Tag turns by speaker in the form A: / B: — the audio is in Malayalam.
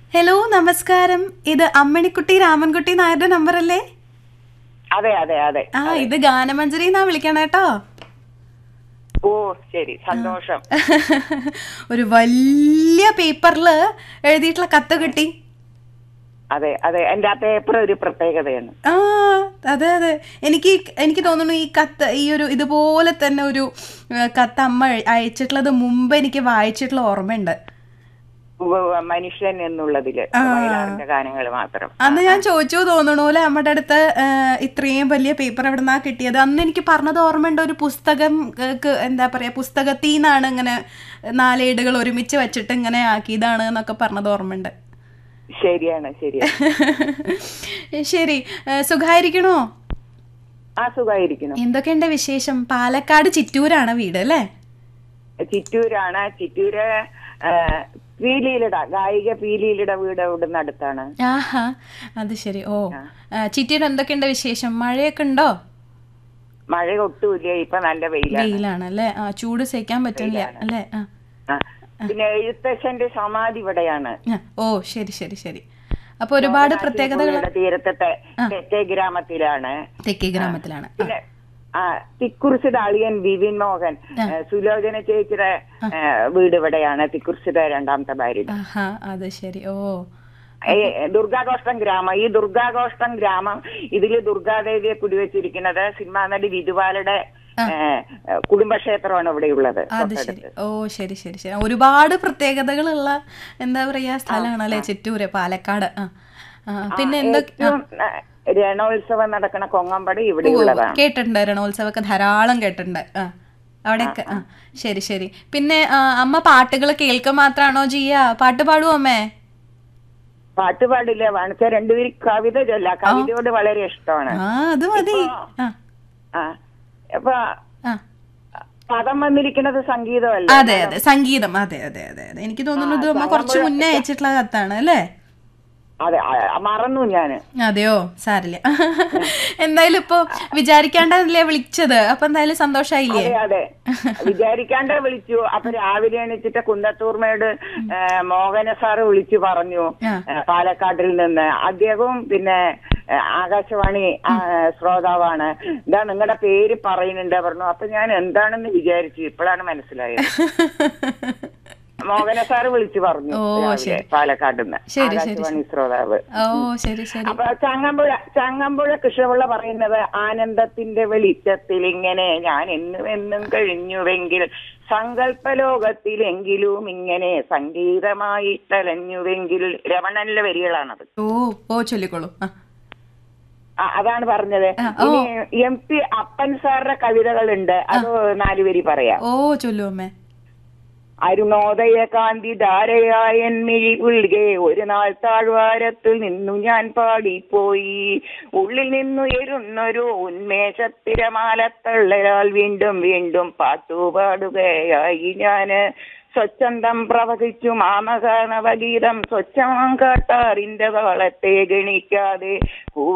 A: ഹലോ നമസ്കാരം ഇത് അമ്മണിക്കുട്ടി രാമൻകുട്ടി നായരുടെ നമ്പർ അല്ലേ
B: അതെ അതെ അതെ
A: ആ ഇത് ഗാനമഞ്ജരി എന്നാ വിളിക്കണം കേട്ടോ
B: ഓ ശരി സന്തോഷം
A: ഒരു വലിയ പേപ്പറിൽ എഴുതിയിട്ടുള്ള കത്ത് കിട്ടി
B: അതെ അതെ എന്റെ ആ പേപ്പർ ഒരു പ്രത്യേകതയാണ്
A: ആ അതെ അതെ എനിക്ക് ഈ- എനിക്ക് തോന്നുന്നു ഈ കത്ത് ഈ ഒരു ഇതുപോലെ തന്നെ ഒരു ഏ, കത്ത് അമ്മ അയച്ചിട്ടുള്ളത് മുമ്പ് എനിക്ക് വായിച്ചിട്ടുള്ള ഓർമ്മയുണ്ട്
B: ഉവ്വ് ഉവ്വ് മനുഷ്യൻ എന്നുള്ളതില് വയലാറിന്റെ ഗാനങ്ങൾ മാത്രം
A: അന്ന് ഞാൻ ചോദിച്ചു തോന്നണോലെ നമ്മുടെ അടുത്ത് ഏ, ഇത്രയും വലിയ പേപ്പർ എവിടെ നിന്നാ കിട്ടിയത് അന്ന് എനിക്ക് പറഞ്ഞത് ഓർമ്മയുണ്ട് ഒരു പുസ്തകം ഏ, ക്ക് എന്താ പറയാ പുസ്തകത്തിൽ നിന്നാണ് ഇങ്ങനെ നാലേടുകൾ ഒരുമിച്ച് വെച്ചിട്ട് ഇങ്ങനെ ആക്കിയതാണ് എന്നൊക്കെ പറഞ്ഞത് ഓർമ്മയുണ്ട്
B: ശരിയാണ് ശരിയാണ്
A: ശരി ഏ, സുഖായിരിക്കണോ
B: ആ സുഖമായിരിക്കുന്നു
A: എന്തൊക്കെയുണ്ട് വിശേഷം പാലക്കാട് ചിറ്റൂരാണ് വീട് അല്ലേ
B: ചിറ്റൂരാണ് ചിറ്റൂര് ആ, പീലിയിലിട ഗായിക പീലിയിലിട വീട് ഇവിടുന്ന് അടുത്താണ്
A: ആഹാ അത് ശരി ഓ ആ, ചിറ്റൂര് എന്തൊക്കെയുണ്ട് വിശേഷം മഴയൊക്കെ ഉണ്ടോ
B: മഴ ഒട്ടുമില്ല ഇപ്പൊ നല്ല വെയിലാണ്
A: വെയിലാണ് അല്ലേ ആ ചൂട് സഹിക്കാൻ പറ്റില്ല അല്ലേ ആ
B: ആ. പിന്നെ എഴുത്തച്ഛന്റെ സമാധി ഇവിടെയാണ്
A: ആ, ഓ ശരി ശരി ശരി അപ്പൊ ഒരുപാട് പ്രത്യേകതകൾ
B: പുഴയുടെ തീരത്തെ തെക്കേ ഗ്രാമത്തിലാണ്
A: തെക്കേ ഗ്രാമത്തിലാണ് ആ,
B: പിന്നെ ആ തിക്കുറിശിയുടെ അളിയൻ വിപിൻ മോഹൻ ഏ, സുലോചന ചേച്ചിയുടെ ഏ, വീട് ഇവിടെയാണ് തിക്കുറിശിയുടെ രണ്ടാമത്തെ ഭാര്യ
A: ആഹാ അത് ശരി ഓ
B: ഏ, ദുർഗാഘോഷ്ടം ഗ്രാമം ഈ ദുർഗാഘോഷ്ടം ഗ്രാമം ഇതില് ദുർഗാദേവിയെ കുടിവെച്ചിരിക്കുന്നത് സിനിമാ നടി വിധുവാലയുടെ ഏ, കുടുംബക്ഷേത്രമാണ് ഇവിടെയുള്ളത്
A: അത് ശരി ഓ ശരി ശരി ശരി ഒരുപാട് പ്രത്യേകതകളുള്ള എന്താ പറയാ സ്ഥലമാണ് അല്ലേ ചിറ്റൂര് പാലക്കാട് ആ ആ, പിന്നെ എന്തൊക്കെ ആ,
B: ഏറ്റവും ഏ, രണോത്സവം നടക്കുന്ന കൊങ്ങമ്പടി ഇവിടെ ഉള്ളതാണ്
A: കേട്ടിട്ടുണ്ട് രണോത്സവമൊക്കെ ധാരാളം കേട്ടിട്ടുണ്ട് ആ അവിടെയൊക്കെ ആ ശരി ശരി പിന്നെ ആ, അമ്മ പാട്ടുകൾ കേൾക്കുക മാത്രാണോ ചെയ്യാ പാട്ട് പാടുവോ അമ്മേ
B: പാട്ട് പാടില്ല വാണിച്ച രണ്ടുപേരും കവിത ചൊല്ല കവിതയോട് വളരെ ഇഷ്ടമാണ്
A: ആ അത് മതി ആ
B: ആ അപ്പൊ
A: ആ
B: പദം വന്നിരിക്കുന്നത് സംഗീതമല്ല
A: അതെ അതെ സംഗീതം അതെ അതെ അതെ അതെ എനിക്ക് തോന്നുന്നത് അമ്മ കുറച്ച് മുന്നേ അയച്ചിട്ടുള്ള കത്താണ് അല്ലേ
B: അതെ ആ, മറന്നു ഞാന്
A: അതെയോ സാരില്ല എന്തായാലും ഇപ്പൊ വിചാരിക്കാണ്ടല്ലേ വിളിച്ചത് അപ്പൊ എന്തായാലും സന്തോഷായില്ലേ
B: അതെ അതെ വിചാരിക്കാണ്ട് വിളിച്ചു അപ്പൊ രാവിലെ എണീച്ചിട്ട് കുന്നത്തൂർമേട് ഏ, മോഹന സാറ് വിളിച്ചു പറഞ്ഞു
A: ആ.
B: ഏ, പാലക്കാട്ടിൽ നിന്ന് അദ്ദേഹവും പിന്നെ ഏ, ആകാശവാണി ആ, ശ്രോതാവാണ് ഇതാ നിങ്ങളുടെ പേര് പറയുന്നുണ്ട് പറഞ്ഞു അപ്പൊ ഞാൻ എന്താണെന്ന് വിചാരിച്ചു ഇപ്പോഴാണ് മനസ്സിലായത് മോഹന സാറ് വിളിച്ചു പറഞ്ഞു
A: ഓ,
B: രാവിലെ പാലക്കാട് നിന്ന്
A: ശരി, ശരി,
B: ആകാശവാണി ശ്രോതാവ്
A: ഓ ശരി ശരി
B: അപ്പൊ ചങ്ങമ്പുഴ ചങ്ങമ്പുഴ കൃഷ്ണപിള്ള പറയുന്നത് ആനന്ദത്തിന്റെ വെളിച്ചത്തിൽ ഇങ്ങനെ ഞാൻ എന്നും എന്നും കഴിഞ്ഞുവെങ്കിൽ സങ്കല്പലോകത്തിലെങ്കിലും ഇങ്ങനെ സംഗീതമായി തലഞ്ഞുവെങ്കിൽ രമണന്റെ വരികളാണത്
A: ഓ ഓ ചൊല്ലിക്കോളൂ ആ
B: ആ, അതാണ് പറഞ്ഞത്
A: ആ, ഓ.
B: ഇനി എം പി അപ്പൻ സാറിന്റെ കവിതകളുണ്ട് അത് നാല് വരി പറയാം
A: ഓ ചൊല്ലു അമ്മേ
B: അരുണോദയ കാന്തി ധാരയായ മിഴി ഉൾകെ ഒരു നാൾ താഴ്വാരത്തിൽ നിന്നു ഞാൻ പാടിപ്പോയി ഉള്ളിൽ നിന്നുയരുന്നൊരു ഉന്മേഷത്തിരമാലത്തള്ളലാൽ വീണ്ടും വീണ്ടും പാട്ടുപാടുകയായി ഞാന് സ്വച്ഛന്തം പ്രവചിച്ചു മാമകാനവഗീതം സ്വച്ഛമാം കാട്ടാറിന്റെ താളത്തെ ഗണിക്കാതെ